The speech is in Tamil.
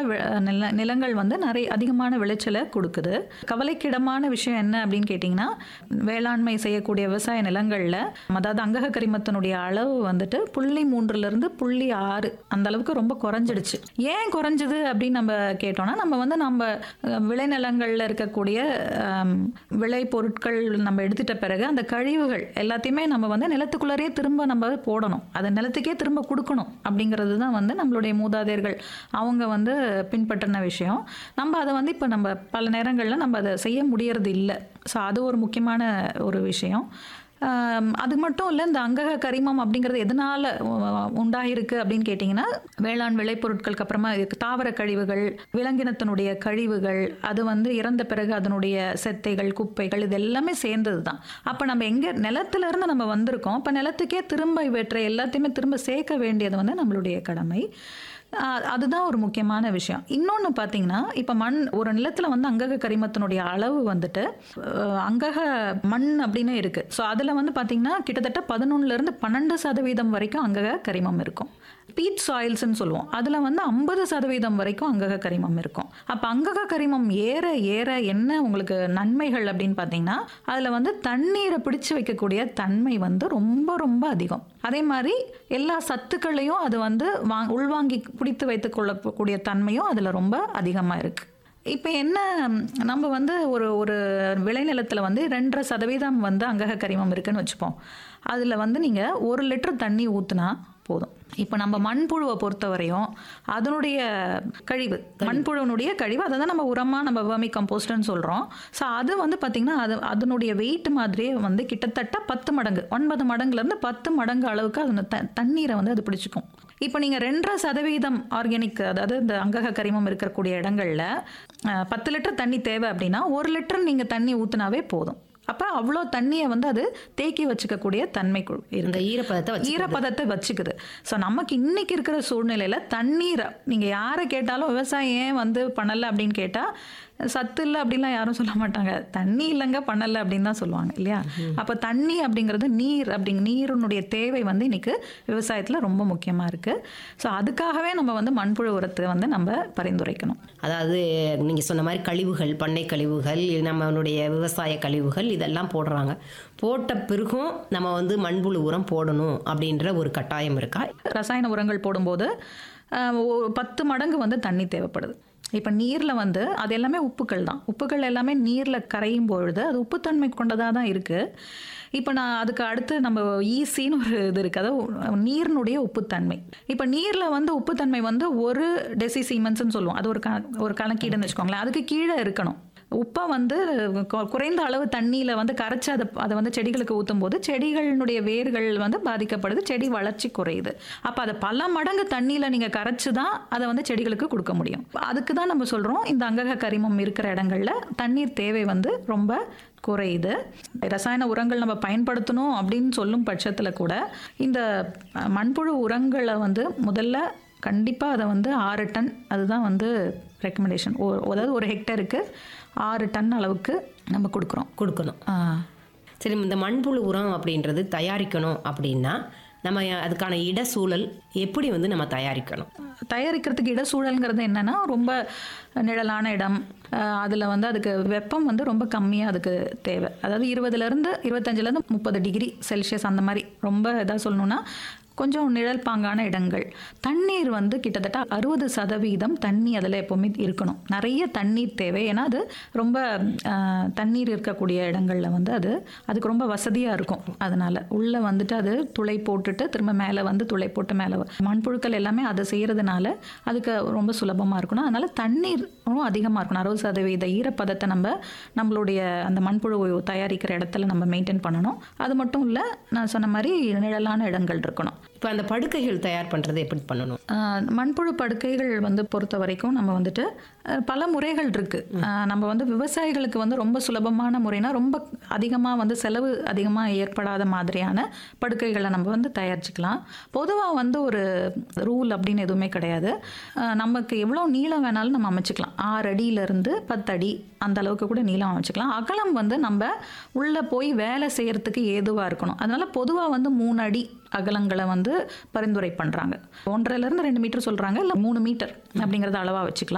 வி- நில நிலங்கள் வந்து நிறைய அதிகமான விளைச்சலை கொடுக்குது கவலைக்கிடமான விஷயம் என்ன அப்படின்னு கேட்டிங்கன்னா வேளாண்மை செய்யக்கூடிய விவசாய நிலங்களில் அதாவது அங்கக கரிமத்தினுடைய அளவு வந்துட்டு புள்ளி மூன்றுலேருந்து புள்ளி ஆறு அந்த அளவுக்கு ரொம்ப குறைஞ்சிடுச்சு ஏன் குறைஞ்சது அப்படின்னு நம்ம கேட்டோம்னா நம்ம வந்து நம்ம அஹ், விளைநிலங்களில் இருக்கக்கூடிய ஆம், விளை பொருட்கள் நம்ம எடுத்துட்ட பிறகு அந்த கழிவுகள் எல்லாத்தையுமே நம்ம வந்து நிலத்துக்குள்ளரே திரும்ப நம்ம போடணும் அதை நிலத்துக்கே திரும்ப கொடுக்கணும் அப்படிங்கிறது தான் வந்து நம்மளுடைய மூதாதையர்கள் அவங்க வந்து பின்பற்றின விஷயம் நம்ம அதை வந்து இப்போ நம்ம பல நேரங்களில் நம்ம அதை செய்ய முடியறது இல்லை ஸோ அது ஒரு முக்கியமான ஒரு விஷயம் ஆம், அது மட்டும் இல்லை இந்த அங்கக கரிமம் அப்படிங்கிறது எதனால் உண்டாகிருக்கு அப்படின்னு கேட்டிங்கன்னா வேளாண் விளைபொருட்களுக்கு அப்புறமா இதுக்கு தாவர கழிவுகள் விலங்கினத்தினுடைய கழிவுகள் அது வந்து இறந்த பிறகு அதனுடைய செத்தைகள் குப்பைகள் இது எல்லாமே சேர்ந்தது தான் அப்போ நம்ம எங்கே நிலத்திலேருந்து நம்ம வந்திருக்கோம் அப்போ நிலத்துக்கே திரும்ப இவற்றை எல்லாத்தையுமே திரும்ப சேர்க்க வேண்டியது வந்து நம்மளுடைய கடமை ஆஹ் அதுதான் ஒரு முக்கியமான விஷயம் இன்னொன்று பார்த்தீங்கன்னா இப்போ மண் ஒரு நிலத்தில் வந்து அங்கக கரிமத்தினுடைய அளவு வந்துட்டு அஹ், அங்கக மண் அப்படின்னு இருக்குது ஸோ அதில் வந்து பார்த்தீங்கன்னா கிட்டத்தட்ட பதினொன்னுலேருந்து பன்னெண்டு சதவீதம் வரைக்கும் அங்கக கரிமம் இருக்கும் பீட் சாயில்ஸ்னு சொல்லுவோம் அதில் வந்து ஐம்பது சதவீதம் வரைக்கும் அங்கக கரிமம் இருக்கும் அப்போ அங்கக கரிமம் ஏற ஏற என்ன உங்களுக்கு நன்மைகள் அப்படின்னு பார்த்தீங்கன்னா அதில் வந்து தண்ணீரை பிடிச்சு வைக்கக்கூடிய தன்மை வந்து ரொம்ப ரொம்ப அதிகம் அதே மாதிரி எல்லா சத்துக்களையும் அது வந்து வா உள்வாங்கி பிடித்து வைத்துக் கொள்ளக்கூடிய தன்மையும் அதில் ரொம்ப அதிகமாக இருக்குது இப்போ என்ன நம்ம வந்து ஒரு ஒரு விளைநிலத்தில் வந்து ரெண்டரை சதவீதம் வந்து அங்கக கரிமம் இருக்குன்னு வச்சுப்போம் அதில் வந்து நீங்கள் ஒரு லிட்டர் தண்ணி ஊற்றுனா போதும் இப்போ நம்ம மண்புழுவை பொறுத்தவரையும் அதனுடைய கழிவு மண்புழுவினுடைய கழிவு அதை தான் நம்ம உரமாக நம்ம வேர்மி கம்போஸ்ட்னு சொல்கிறோம் ஸோ அது வந்து பார்த்திங்கன்னா அது அதனுடைய வெயிட் மாதிரியே வந்து கிட்டத்தட்ட பத்து மடங்கு ஒன்பது மடங்குலேருந்து பத்து மடங்கு அளவுக்கு அது த தண்ணீரை வந்து அது பிடிச்சிக்கும் இப்போ நீங்கள் ரெண்டரை சதவீதம் ஆர்கானிக் அதாவது இந்த அங்கக கரிமம் இருக்கக்கூடிய இடங்களில் அஹ், பத்து லிட்டர் தண்ணி தேவை அப்படின்னா ஒரு லிட்டர் நீங்கள் தண்ணி ஊற்றினாவே போதும் அப்போ அவ்வளோ தண்ணியை வந்து அது தேக்கி வச்சுக்கக்கூடிய தன்மை கு- இருக்கு இந்த ஈரப்பதத்தை வச்சு ஈரப்பதத்தை வச்சுக்குது ஸோ நமக்கு இன்னைக்கு இருக்கிற சூழ்நிலையில் தண்ணீரை நீங்கள் யாரை கேட்டாலும் விவசாயம் ஏன் வந்து பண்ணலை அப்படின்னு கேட்டால் சத்து இல்லை அப்படின்லாம் யாரும் சொல்ல மாட்டாங்க தண்ணி இல்லைங்க பண்ணலை அப்படின்னு தான் சொல்லுவாங்க இல்லையா அப்போ தண்ணி அப்படிங்கிறது நீர் அப்படிங்க நீரினுடைய தேவை வந்து இன்னைக்கு விவசாயத்தில் ரொம்ப முக்கியமாக இருக்குது ஸோ அதுக்காகவே நம்ம வந்து மண்புழு உரத்தை வந்து நம்ம பரிந்துரைக்கணும் அதாவது நீங்கள் சொன்ன மாதிரி கழிவுகள் பண்ணை கழிவுகள் நம்மளுடைய விவசாய கழிவுகள் இதெல்லாம் போடுறாங்க போட்ட பிறகும் நம்ம வந்து மண்புழு உரம் போடணும் அப்படின்ற ஒரு கட்டாயம் இருக்கா ரசாயன உரங்கள் போடும்போது ஆஹ், ஒரு பத்து மடங்கு வந்து தண்ணி தேவைப்படுது இப்போ நீரில் வந்து அது எல்லாமே உப்புக்கள் தான் உப்புக்கள் எல்லாமே நீரில் கரையும் பொழுது அது உப்புத்தன்மை கொண்டதாக தான் இருக்குது இப்போ நான் அதுக்கு அடுத்து நம்ம ஈசின்னு ஒரு இது இருக்குது அதாவது நீரினுடைய உப்புத்தன்மை இப்போ நீரில் வந்து உப்புத்தன்மை வந்து ஒரு டெசி சீமென்ஸ்னு சொல்லுவோம் அது ஒரு க ஒரு கணக்கீடுன்னு வச்சுக்கோங்களேன் அதுக்கு கீழே இருக்கணும் உப்பை வந்து கு- குறைந்த அளவு தண்ணியில் வந்து கரைச்சி அதை அதை வந்து செடிகளுக்கு ஊற்றும் போது செடிகளினுடைய வேர்கள் வந்து பாதிக்கப்படுது செடி வளர்ச்சி குறையுது அப்போ அதை பல மடங்கு தண்ணியில் நீங்கள் கரைச்சி தான் அதை வந்து செடிகளுக்கு கொடுக்க முடியும் அதுக்கு தான் நம்ம சொல்கிறோம் இந்த அங்கக கரிமம் இருக்கிற இடங்கள்ல தண்ணீர் தேவை வந்து ரொம்ப குறையுது ரசாயன உரங்கள் நம்ம பயன்படுத்தணும் அப்படின்னு சொல்லும் பட்சத்தில் கூட இந்த அஹ், மண்புழு உரங்களை வந்து முதல்ல கண்டிப்பாக அதை வந்து ஆறு டன் அதுதான் வந்து ரெக்கமெண்டேஷன் அதாவது ஒரு ஹெக்டருக்கு ஆறு டன் அளவுக்கு நம்ம கொடுக்குறோம் கொடுக்கணும் ஆ. சரி இந்த மண்புழு உரம் அப்படின்றது தயாரிக்கணும் அப்படின்னா நம்ம அதுக்கான இட சூழல் எப்படி வந்து நம்ம தயாரிக்கணும் தயாரிக்கிறதுக்கு இட சூழல்ங்கிறது என்னன்னா ரொம்ப நிழலான இடம் அதில் வந்து அதுக்கு வெப்பம் வந்து ரொம்ப கம்மியாக அதுக்கு தேவை அதாவது இருபதுலேருந்து இருபத்தஞ்சிலேருந்து முப்பது டிகிரி செல்சியஸ் அந்த மாதிரி ரொம்ப இதாக சொல்லணும்னா கொஞ்சம் நிழல் பாங்கான இடங்கள் தண்ணீர் வந்து கிட்டத்தட்ட அறுபது சதவீதம் தண்ணி அதில் எப்போவுமே இருக்கணும் நிறைய தண்ணீர் தேவை ஏன்னா அது ரொம்ப ஆஹ், தண்ணீர் இருக்கக்கூடிய இடங்களில் வந்து அது அதுக்கு ரொம்ப வசதியாக இருக்கும் அதனால் உள்ளே வந்துட்டு அது துளை போட்டுட்டு திரும்ப மேலே வந்து துளை போட்டு மேலே வ- மண்புழுக்கள் எல்லாமே அதை செய்கிறதுனால அதுக்கு ரொம்ப சுலபமாக இருக்கணும் அதனால் தண்ணீரும் அதிகமாக இருக்கணும் அறுபது சதவீத ஈரப்பதத்தை நம்ம நம்மளுடைய அந்த மண்புழு தயாரிக்கிற இடத்துல நம்ம மெயின்டைன் பண்ணணும் அது மட்டும் இல்லை நான் சொன்ன மாதிரி நிழலான இடங்கள் இருக்கணும் இப்போ அந்த படுக்கைகள் தயார் பண்ணுறது எப்படி பண்ணணும் ஆஹ் மண்புழு படுக்கைகள் வந்து பொறுத்த வரைக்கும் நம்ம வந்துட்டு ஆஹ் பல முறைகள் இருக்கு ஆஹ் நம்ம வந்து விவசாயிகளுக்கு வந்து ரொம்ப சுலபமான முறைனா ரொம்ப அதிகமாக வந்து செலவு அதிகமாக ஏற்படாத மாதிரியான படுக்கைகளை நம்ம வந்து தயாரிச்சுக்கலாம் பொதுவாக வந்து ஒரு ரூல் அப்படின்னு எதுவுமே கிடையாது ஆஹ் நமக்கு எவ்வளோ நீளம் வேணாலும் நம்ம அமைச்சுக்கலாம் ஆறு அடியிலேருந்து பத்து அடி அந்த அளவுக்கு கூட நீளம் அமைச்சுக்கலாம் அகலம் வந்து நம்ம உள்ளே போய் வேலை செய்யறதுக்கு ஏதுவாக இருக்கணும் அதனால பொதுவாக வந்து மூணு அடி அகலங்களை வந்து பரிந்துரை பண்ணுறாங்க ஒன்றரைலேருந்து ரெண்டு மீட்டர் சொல்கிறாங்க இல்லை மூணு மீட்டர் அப்படிங்கிறத அளவாக வச்சுக்கலாம்